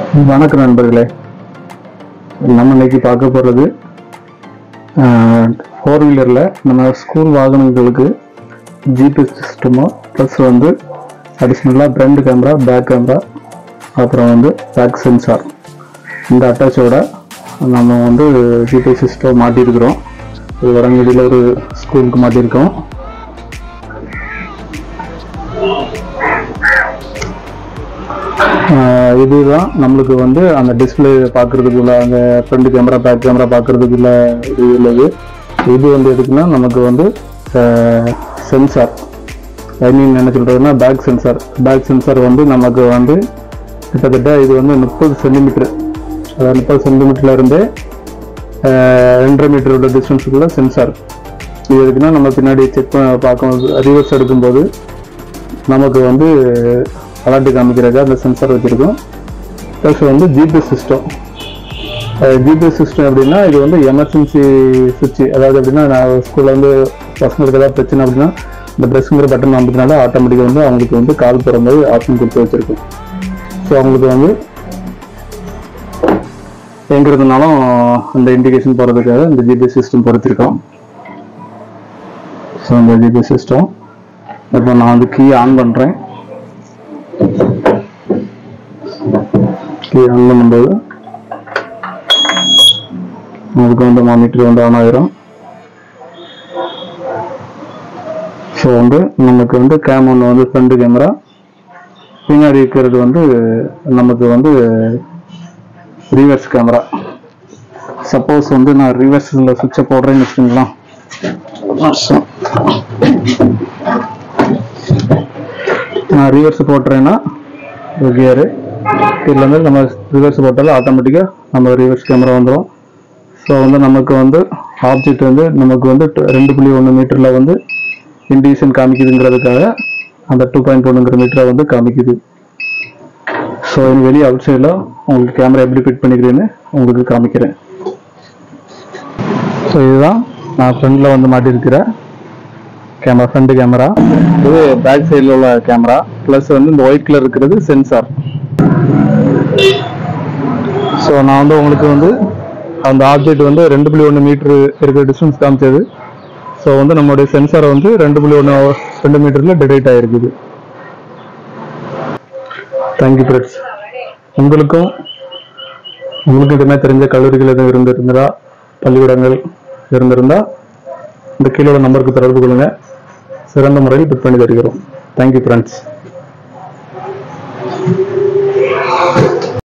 வணக்கம் நண்பர்களே நம்ம இன்னைக்கு பார்க்க போகிறது ஃபோர் வீலரில் நம்ம ஸ்கூல் வாகனங்களுக்கு ஜிபிஎஸ் சிஸ்டமோ ப்ளஸ் வந்து அடிஷ்னலாக ஃப்ரண்ட் கேமரா பேக் கேமரா அப்புறம் வந்து பேக் சென்சார் இந்த அட்டாச்சோட நம்ம வந்து ஜிபிஎஸ் சிஸ்டம் மாட்டியிருக்கிறோம் இது வரங்கடியில் ஒரு ஸ்கூலுக்கு மாட்டியிருக்கோம் ஆஹ் இதுதான் நம்மளுக்கு வந்து அந்த டிஸ்பிளே பார்க்கறதுக்குள்ள அந்த ஃப்ரண்ட் கேமரா பேக் கேமரா பார்க்கறதுக்குள்ள இது உள்ளது இது வந்து எதுக்குன்னா நமக்கு வந்து சென்சார் ஐ மீன் என்ன சொல்றதுன்னா பேக் சென்சார் பேக் சென்சார் வந்து நமக்கு வந்து கிட்டத்தட்ட இது வந்து முப்பது சென்டிமீட்டர் அதாவது முப்பது சென்டிமீட்டர்ல இருந்து ஆஹ் ரெண்டரை மீட்டர் உள்ள டிஸ்டன்ஸுக்குள்ள சென்சார் இது எதுக்குன்னா நம்ம பின்னாடி செக் பார்க்கும் ரிவர்ஸ் எடுக்கும்போது நமக்கு வந்து அலர்ட் காமிக்கிறதுக்கு அந்த சென்சார் வச்சிருக்கோம் ப்ளஸ் வந்து ஜிபிஎஸ் சிஸ்டம் ஜிபிஎஸ் சிஸ்டம் எப்படின்னா இது வந்து எமர்ஜென்சி சுவிட்ச் அதாவது எப்படின்னா நான் ஸ்கூலில் வந்து பசங்களுக்கு ஏதாவது பிரச்சனை அப்படின்னா இந்த ப்ரெஸ்ஸுங்கிற பட்டன் அமுத்தினால ஆட்டோமேட்டிக்காக வந்து அவங்களுக்கு வந்து கால் போகிற மாதிரி ஆப்ஷன் கொடுத்து வச்சிருக்கோம் ஸோ அவங்களுக்கு வந்து எங்க இருந்தாலும் அந்த இண்டிகேஷன் போகிறதுக்காக இந்த ஜிபிஎஸ் சிஸ்டம் பொறுத்திருக்கோம் ஸோ இந்த ஜிபிஎஸ் சிஸ்டம் இப்போ நான் வந்து கீ ஆன் பண்ணுறேன் கீ ஆன் பண்ணும்போது உங்களுக்கு வந்து மானிட்டர் வந்து ஆன் ஆயிரும் ஸோ வந்து நமக்கு வந்து கேம் ஒன்று வந்து ஃப்ரண்ட் கேமரா பின்னாடி இருக்கிறது வந்து நமக்கு வந்து ரிவர்ஸ் கேமரா சப்போஸ் வந்து நான் ரிவர்ஸில் சுவிட்சை போடுறேன்னு வச்சுக்கோங்களேன் ஒரு நிமிஷம். நான் ரிவர்ஸ் போட்டுறேன்னா கியரு இதில் வந்து நம்ம ரிவர்ஸ் போட்டாலும் ஆட்டோமேட்டிக்காக நம்ம ரிவர்ஸ் கேமரா வந்துடும் ஸோ வந்து நமக்கு வந்து ஆப்ஜெக்ட் வந்து நமக்கு வந்து டு- ரெண்டு புள்ளி ஒன்று மீட்டரில் வந்து இண்டிகேஷன் காமிக்குதுங்கிறதுக்காக அந்த டூ பாயிண்ட் ஒன்றுங்கிற மீட்டரை வந்து காமிக்குது ஸோ வெளியே அவுட் சைடில் உங்களுக்கு கேமரா எப்படி ஃபிட் பண்ணிக்கிறேன்னு உங்களுக்கு காமிக்கிறேன் ஸோ இதுதான் நான் ஃப்ரண்டில் வந்து மாட்டியிருக்கிற கேமரா ஃப்ரண்ட் கேமரா இது பேக் சைடில் உள்ள கேமரா ப்ளஸ் வந்து இந்த ஒயிட் கலர் இருக்கிறது சென்சார் ஸோ நான் வந்து உங்களுக்கு வந்து அந்த ஆப்ஜெக்ட் வந்து ரெண்டு புள்ளி ஒன்று மீட்ரு இருக்கிற டிஸ்டன்ஸ் காமிச்சது ஸோ வந்து நம்மளுடைய சென்சார் வந்து ரெண்டு புள்ளி ஒன்று ரெண்டு மீட்டரில் டிடெக்ட் ஆகிருக்குது தேங்க்யூ ஃப்ரெண்ட்ஸ் உங்களுக்கும் உங்களுக்கு இதுமே தெரிஞ்ச கல்லூரிகள் எதுவும் இருந்திருந்தா பள்ளிக்கூடங்கள் இருந்திருந்தா இந்த கீழோட நம்பருக்கு தொடர்பு கொள்ளுங்க சிறந்த முறையில் பிட் பண்ணி தருகிறோம் தேங்க்யூ ஃப்ரெண்ட்ஸ்